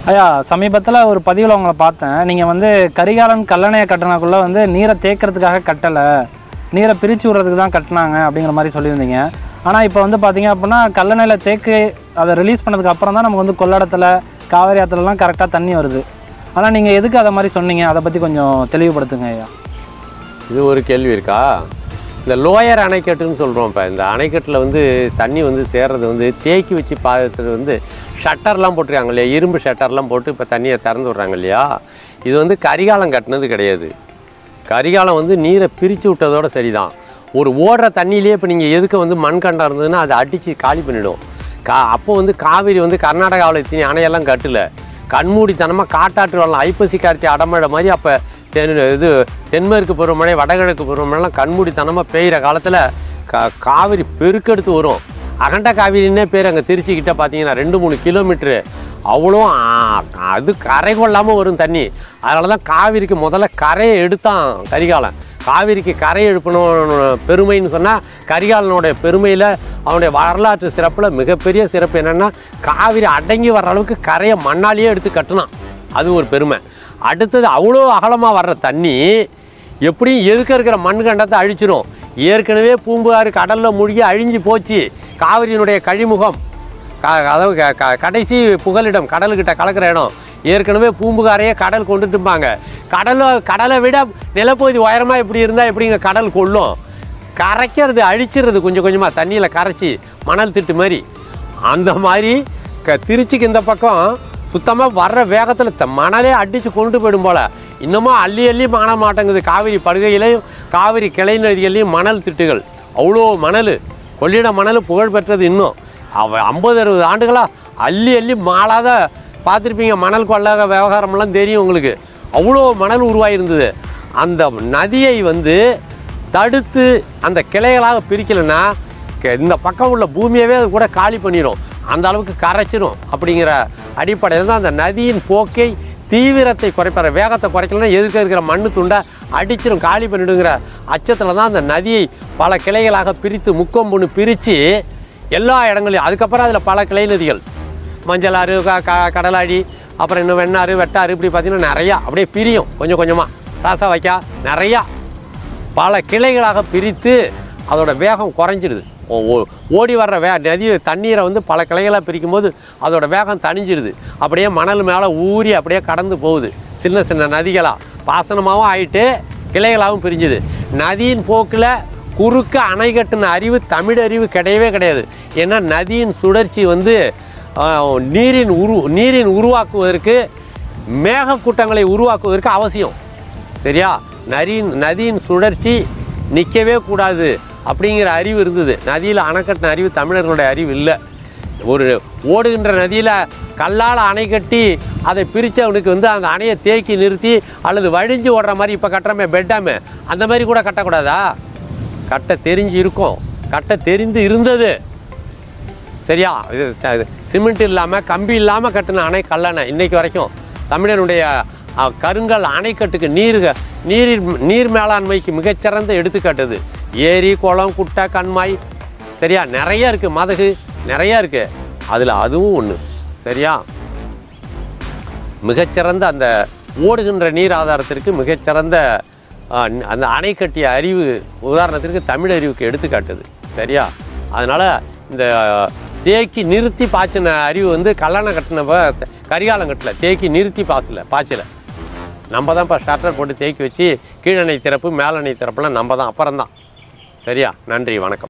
ஐயா சமீபத்தில் ஒரு பதிவில் உங்களை பார்த்தேன் நீங்கள் வந்து கரிகாலன் கல்லணையை கட்டினாக்குள்ளே வந்து நீரை தேக்கிறதுக்காக கட்டலை நீரை பிரித்து விடுறதுக்கு தான் கட்டினாங்க அப்படிங்கிற மாதிரி சொல்லியிருந்தீங்க ஆனால் இப்போ வந்து பார்த்தீங்க அப்படின்னா கல்லணையில் தேக்கு அதை ரிலீஸ் பண்ணதுக்கு அப்புறம் தான் நமக்கு வந்து கொள்ளாடத்தில் காவேரி ஆற்றுலலாம் கரெக்டாக தண்ணி வருது ஆனால் நீங்கள் எதுக்கு அதை மாதிரி சொன்னீங்க அதை பற்றி கொஞ்சம் தெளிவுபடுத்துங்க ஐயா இது ஒரு கேள்வி இருக்கா இந்த லோயர் அணைக்கட்டுன்னு சொல்கிறோம் இப்போ இந்த அணைக்கட்டில் வந்து தண்ணி வந்து சேர்றது வந்து தேக்கி வச்சு பாதுகாத்து வந்து ஷட்டர்லாம் போட்டிருக்காங்க இல்லையா இரும்பு ஷட்டர்லாம் போட்டு இப்போ தண்ணியை திறந்து விட்றாங்க இல்லையா இது வந்து கரிகாலம் கட்டினது கிடையாது கரிகாலம் வந்து நீரை பிரித்து விட்டதோட சரிதான் ஒரு ஓடுற தண்ணியிலே இப்போ நீங்கள் எதுக்கு வந்து மண்கண்டம் இருந்ததுன்னா அதை அடித்து காலி பண்ணிடும் கா அப்போ வந்து காவிரி வந்து கர்நாடகாவில் இத்தனை அணையெல்லாம் கட்டல கண்மூடித்தனமாக காட்டாற்று வெள்ளம் ஐப்பசி கார்த்தி அடமழை மாதிரி அப்போ தென் இது தென்மேற்கு பருவமழை வடகிழக்கு பருவமழைலாம் கண்மூடித்தனமாக பெய்கிற காலத்தில் கா காவிரி பெருக்கெடுத்து வரும் அகண்ட காவிரின்னே பேர் அங்கே திருச்சிக்கிட்ட பார்த்தீங்கன்னா ரெண்டு மூணு கிலோமீட்ரு அவ்வளோ ஆ, அது கரை கொள்ளாமல் வரும் தண்ணி அதனால தான் காவிரிக்கு முதல்ல கரையை எடுத்தான் கரிகாலன் காவிரிக்கு கரை எழுப்பணும் பெருமைன்னு சொன்னால் கரிகாலனுடைய பெருமையில் அவனுடைய வரலாற்று சிறப்பில் மிகப்பெரிய சிறப்பு என்னென்னா காவிரி அடங்கி வர்ற அளவுக்கு கரையை மண்ணாலேயே எடுத்து கட்டினான் அது ஒரு பெருமை அடுத்தது அவ்வளோ அகலமாக வர்ற தண்ணி எப்படியும் எதுக்க இருக்கிற மண் கண்டத்தை அழிச்சிரும் ஏற்கனவே பூம்புகார் கடலில் மூழ்கி அழிஞ்சு போச்சு காவிரியினுடைய கழிமுகம் க அதாவது க- க- கடைசி புகலிடம் கடலுக்கிட்ட கலக்கிற இடம் ஏற்கனவே பூம்புகாரையே கடல் கொண்டுட்டுப்பாங்க கடலை கடலை விட நிலப்பகுதி உயரமாக இப்படி இருந்தால் எப்படிங்க கடல் கொள்ளும் கரைக்கிறது அழிச்சிடுறது கொஞ்சம் கொஞ்சமாக தண்ணியில் கரைச்சி மணல் திட்டு மாதிரி அந்த மாதிரி க திருச்சிக்கு இந்த பக்கம் சுத்தமாக வர்ற வேகத்தில் த மணலே அடித்து கொண்டு போயிடும் போல் இன்னமும் அள்ளி அள்ளி காண மாட்டேங்குது காவிரி படுகையிலையும் காவிரி கிளை நதிகள்லையும் மணல் திட்டுகள் அவ்வளோ மணல் கொள்ளிட மணல் புகழ் பெற்றது இன்னும் அவ ஐம்பது அறுபது ஆண்டுகளாக அள்ளி அள்ளி மாளாத பார்த்துருப்பீங்க மணல் கொள்ளாத விவகாரமெல்லாம் தெரியும் உங்களுக்கு அவ்வளோ மணல் உருவாகிருந்தது அந்த நதியை வந்து தடுத்து அந்த கிளைகளாக பிரிக்கலைன்னா க- இந்த பக்கம் உள்ள பூமியவே அது கூட காலி பண்ணிடும் அந்த அளவுக்கு கரைச்சிரும் அப்படிங்கிற அடிப்படையில் தான் அந்த நதியின் போக்கை தீவிரத்தை குறைப்பார் வேகத்தை குறைக்கலன்னா எதிர்க்க இருக்கிற மண்ணு துண்டை அடிச்சிரும் காலி பண்ணிடுங்கிற அச்சத்தில் தான் அந்த நதியை பல கிளைகளாக பிரித்து முக்கொம்புன்னு பிரித்து எல்லா இடங்களையும் அதுக்கப்புறம் அதில் பல கிளை நதிகள் மஞ்சள் ஆறு க க கடலாடி அப்புறம் இன்னும் வெண்ணாறு வெட்டாறு இப்படி பார்த்தீங்கன்னா நிறையா அப்படியே பிரியும் கொஞ்சம் கொஞ்சமாக ராசா வைக்கா நிறையா பல கிளைகளாக பிரித்து அதோட வேகம் குறைஞ்சிடுது ஓ- ஓ- ஓடி வர்ற வே நதி தண்ணீரை வந்து பல கிளைகளாக பிரிக்கும் போது அதோட வேகம் தணிஞ்சிடுது அப்படியே மணல் மேலே ஊறி அப்படியே கடந்து போகுது சின்ன சின்ன நதிகளாக பாசனமாகவும் ஆயிட்டு கிளைகளாகவும் பிரிஞ்சுது நதியின் போக்கில் குறுக்க அணை கட்டின அறிவு தமிழ் அறிவு கிடையவே கிடையாது ஏன்னா நதியின் சுழற்சி வந்து ஆஹ், நீரின் உரு நீரின் உருவாக்குவதற்கு மேகக்கூட்டங்களை உருவாக்குவதற்கு அவசியம் சரியா நரியின் நதியின் சுழற்சி நிற்கவே கூடாது அப்படிங்கிற அறிவு இருந்தது நதியில் அணை கட்டின அறிவு தமிழர்களுடைய அறிவு இல்லை ஒரு ஓடுகின்ற நதியில் கல்லால் அணை கட்டி அதை பிரித்தவனுக்கு வந்து அந்த அணையை தேக்கி நிறுத்தி அல்லது வழிஞ்சு ஓடுற மாதிரி இப்போ கட்டுறமே பெட்டாமே அந்த மாதிரி கூட கட்டக்கூடாதா கட்ட தெரிஞ்சு இருக்கும் கட்ட தெரிந்து இருந்தது சரியா இது ச- சிமெண்ட் இல்லாமல் கம்பி இல்லாமல் கட்டின அணை கல்லணை இன்னைக்கு வரைக்கும் தமிழனுடைய அ, கருங்கல் அணைக்கட்டுக்கு நீர் நீரின் நீர் மேலாண்மைக்கு மிகச்சிறந்த எடுத்துக்காட்டுது ஏரி குளம் குட்டை கண்மாய் சரியா நிறைய இருக்குது மதகு நிறைய இருக்குது அதில் அதுவும் ஒன்று சரியா மிகச்சிறந்த அந்த ஓடுகின்ற நீர் ஆதாரத்திற்கு மிகச்சிறந்த ஆ, ந- அந்த அணை கட்டிய அறிவு உதாரணத்திற்கு தமிழ் அறிவுக்கு எடுத்துக்காட்டுது சரியா அதனால் இந்த தேக்கி நிறுத்தி பாய்ச்சின அறிவு வந்து கல்லணை கட்டினப்ப த- கரிகாலம் கட்டல தேக்கி நிறுத்தி பாசல பாய்ச்சல நம்ம தான் இப்போ ஸ்டார்டர் போட்டு தேக்கி வச்சு கீழணை திறப்பு மேலணை திறப்புலாம் நம்ம தான் அப்புறம் தான் சரியா நன்றி வணக்கம்